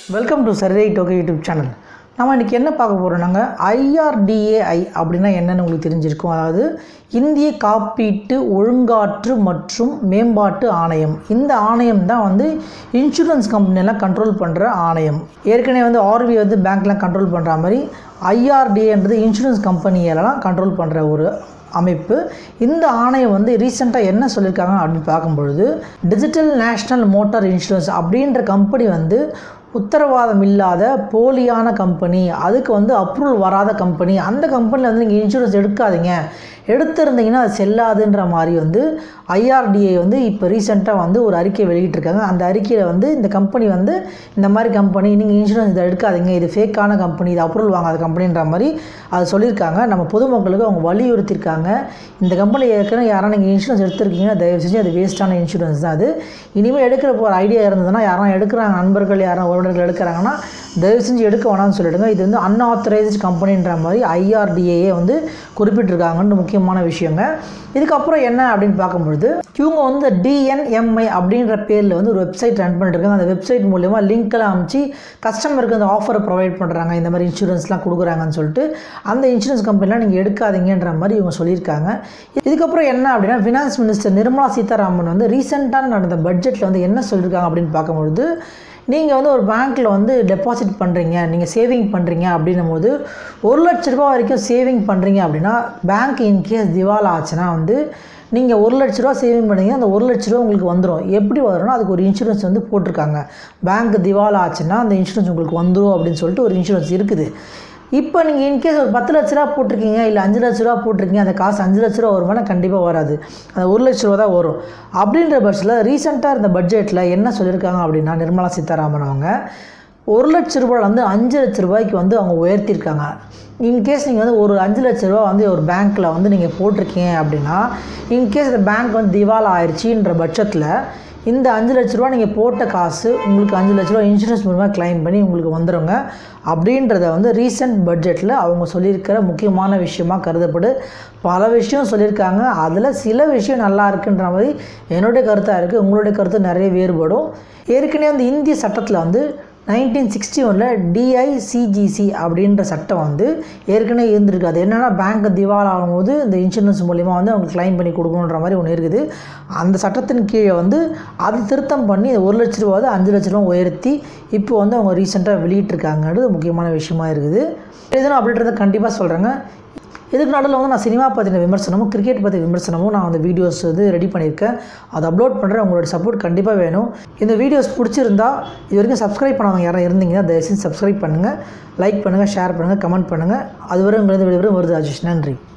welcome to survey டோக்கே YouTube channel நம்ம இன்றைக்கி என்ன பார்க்க போகிறோம்னாங்க ஐஆர்டிஏஐ அப்படின்னா என்னென்னு உங்களுக்கு தெரிஞ்சிருக்கும் அதாவது இந்திய காப்பீட்டு ஒழுங்காற்று மற்றும் மேம்பாட்டு ஆணையம் இந்த ஆணையம் தான் வந்து இன்சூரன்ஸ் கம்பெனியெல்லாம் கண்ட்ரோல் பண்ணுற ஆணையம் ஏற்கனவே வந்து ஆர்வி வந்து பேங்க்லாம் கண்ட்ரோல் பண்ணுற மாதிரி ஐஆர்டிஏன்றது இன்சூரன்ஸ் கம்பெனியெல்லாம் கண்ட்ரோல் பண்ணுற ஒரு அமைப்பு இந்த ஆணையம் வந்து ரீசெண்டாக என்ன சொல்லியிருக்காங்க அப்படின்னு பார்க்கும்பொழுது டிஜிட்டல் நேஷ்னல் மோட்டார் இன்சூரன்ஸ் அப்படின்ற கம்பெனி வந்து உத்தரவாதம் இல்லாத போலியான கம்பெனி அதுக்கு வந்து அப்ரூவல் வராத கம்பெனி அந்த கம்பெனியில் வந்து நீங்கள் இன்சூரன்ஸ் எடுக்காதீங்க எடுத்திருந்தீங்கன்னா அது செல்லாதுன்ற மாதிரி வந்து ஐஆர்டிஏ வந்து இப்போ ரீசெண்டாக வந்து ஒரு அறிக்கை வெளியிட்டிருக்காங்க அந்த அறிக்கையில் வந்து இந்த கம்பெனி வந்து இந்த மாதிரி கம்பெனி நீங்கள் இன்சூரன்ஸ் இதை எடுக்காதீங்க இது ஃபேக்கான கம்பெனி இது அப்ரூவல் வாங்காத கம்பெனின்ற மாதிரி அது சொல்லியிருக்காங்க நம்ம பொதுமக்களுக்கு அவங்க வலியுறுத்தியிருக்காங்க இந்த கம்பெனி ஏற்கனவே யாரும் நீங்கள் இன்சூரன்ஸ் எடுத்திருக்கீங்கன்னா தயவு செஞ்சு அது வேஸ்ட்டான இன்சூரன்ஸ் தான் அது இனிமேல் எடுக்கிற போகிற ஐடியா இருந்ததுன்னா யாரும் எடுக்கிறாங்க நண்பர்கள் யாரும் உறவினர்கள் எடுக்கிறாங்கன்னா தயவு செஞ்சு எடுக்க வேணாம்னு சொல்லிடுங்க இது வந்து அன்ஆத்தரைஸ்டு கம்பெனின்ற மாதிரி ஐஆர்டிஏயே வந்து குறிப்பிட்டிருக்காங்கன்னு முக்கியமான விஷயங்க இதுக்கப்புறம் என்ன அப்படின்னு பார்க்கும்பொழுது இவங்க வந்து டிஎன்எம்ஐ அப்படின்ற பேரில் வந்து ஒரு வெப்சைட் ரன் பண்ணிட்டுருக்காங்க அந்த வெப்சைட் மூலயமா லிங்க்கெல்லாம் அமைச்சு கஸ்டமருக்கு அந்த ஆஃபரை ப்ரொவைட் பண்ணுறாங்க இந்த மாதிரி இன்சூரன்ஸ்லாம் கொடுக்குறாங்கன்னு சொல்லிட்டு அந்த இன்சூரன்ஸ் கம்பெனிலாம் நீங்கள் எடுக்காதீங்கன்ற மாதிரி இவங்க சொல்லியிருக்காங்க இதுக்கப்புறம் என்ன அப்படின்னா ஃபினான்ஸ் மினிஸ்டர் நிர்மலா சீதாராமன் வந்து ரீசெண்டாக நடந்த பட்ஜெட்டில் வந்து என்ன சொல்லியிருக்காங்க அப்படின்னு பார்க்கும்பொழுது நீங்கள் வந்து ஒரு பேங்க்கில் வந்து டெபாசிட் பண்ணுறீங்க நீங்கள் சேவிங் பண்ணுறீங்க அப்படின்னும் போது ஒரு லட்ச ரூபா வரைக்கும் சேவிங் பண்ணுறீங்க அப்படின்னா பேங்க் இன்கேஸ் திவால் ஆச்சுன்னா வந்து நீங்கள் ஒரு லட்ச ரூபா சேவிங் பண்ணீங்க அந்த ஒரு லட்ச ரூபா உங்களுக்கு வந்துடும் எப்படி வரும்னா அதுக்கு ஒரு இன்சூரன்ஸ் வந்து போட்டிருக்காங்க பேங்க் திவால் ஆச்சுன்னா அந்த இன்சூரன்ஸ் உங்களுக்கு வந்துடும் அப்படின்னு சொல்லிட்டு ஒரு இன்சூரன்ஸ் இருக்குது இப்போ நீங்கள் இன்கேஸ் ஒரு பத்து லட்ச ரூபா போட்டிருக்கீங்க இல்லை அஞ்சு லட்ச ரூபா போட்டிருக்கீங்க அந்த காசு அஞ்சு லட்ச ரூபா வருமானா கண்டிப்பாக வராது அந்த ஒரு லட்ச ரூபா தான் வரும் அப்படின்ற பட்சத்தில் ரீசெண்டாக இருந்த பட்ஜெட்டில் என்ன சொல்லியிருக்காங்க அப்படின்னா நிர்மலா சீதாராமன் அவங்க ஒரு லட்ச ரூபாயிலேருந்து அஞ்சு லட்ச ரூபாய்க்கு வந்து அவங்க உயர்த்தியிருக்காங்க இன்கேஸ் நீங்கள் வந்து ஒரு அஞ்சு லட்ச ரூபா வந்து ஒரு பேங்க்கில் வந்து நீங்கள் போட்டிருக்கீங்க அப்படின்னா இன்கேஸ் இந்த பேங்க் வந்து திவால் ஆயிடுச்சுன்ற பட்சத்தில் இந்த அஞ்சு லட்ச ரூபா நீங்கள் போட்ட காசு உங்களுக்கு அஞ்சு லட்ச ரூபா இன்சூரன்ஸ் மூலமாக கிளைம் பண்ணி உங்களுக்கு வந்துடுங்க அப்படின்றத வந்து ரீசெண்ட் பட்ஜெட்டில் அவங்க சொல்லியிருக்கிற முக்கியமான விஷயமா கருதப்படு பல விஷயம் சொல்லியிருக்காங்க அதில் சில விஷயம் நல்லா இருக்குன்ற மாதிரி என்னுடைய கருத்தாக இருக்குது உங்களுடைய கருத்து நிறைய வேறுபடும் ஏற்கனவே அந்த இந்திய சட்டத்தில் வந்து நைன்டீன் சிக்ஸ்டி ஒனில் டிஐசிஜிசி அப்படின்ற சட்டம் வந்து ஏற்கனவே இருந்திருக்கு அது என்னென்னா பேங்க் திவால் ஆகும்போது இந்த இன்சூரன்ஸ் மூலிமா வந்து அவங்க கிளைம் பண்ணி கொடுக்கணுன்ற மாதிரி ஒன்று இருக்குது அந்த சட்டத்தின் கீழே வந்து அது திருத்தம் பண்ணி ஒரு லட்ச ரூபா வந்து அஞ்சு லட்ச ரூபா உயர்த்தி இப்போ வந்து அவங்க ரீசெண்டாக வெளியிட்டிருக்காங்கன்றது முக்கியமான விஷயமா இருக்குது எதுனா அப்படின்றத கண்டிப்பாக சொல்கிறேங்க இதுக்கு நடுவில் வந்து நான் சினிமா பற்றின விமர்சனமும் கிரிக்கெட் பற்றி விமர்சனமும் நான் அந்த வீடியோஸ் வந்து ரெடி பண்ணியிருக்கேன் அதை அப்லோட் பண்ணுறேன் உங்களோட சப்போர்ட் கண்டிப்பாக வேணும் இந்த வீடியோஸ் பிடிச்சிருந்தா இது வரைக்கும் சப்ஸ்கிரைப் பண்ணாதவங்க யாரும் இருந்தீங்கன்னா தயவுசெய்து சப்ஸ்கிரைப் பண்ணுங்கள் லைக் பண்ணுங்கள் ஷேர் பண்ணுங்கள் கமெண்ட் பண்ணுங்கள் அதுவரை உங்களது விடைபெறும் வருது அஜிஷ் நன்றி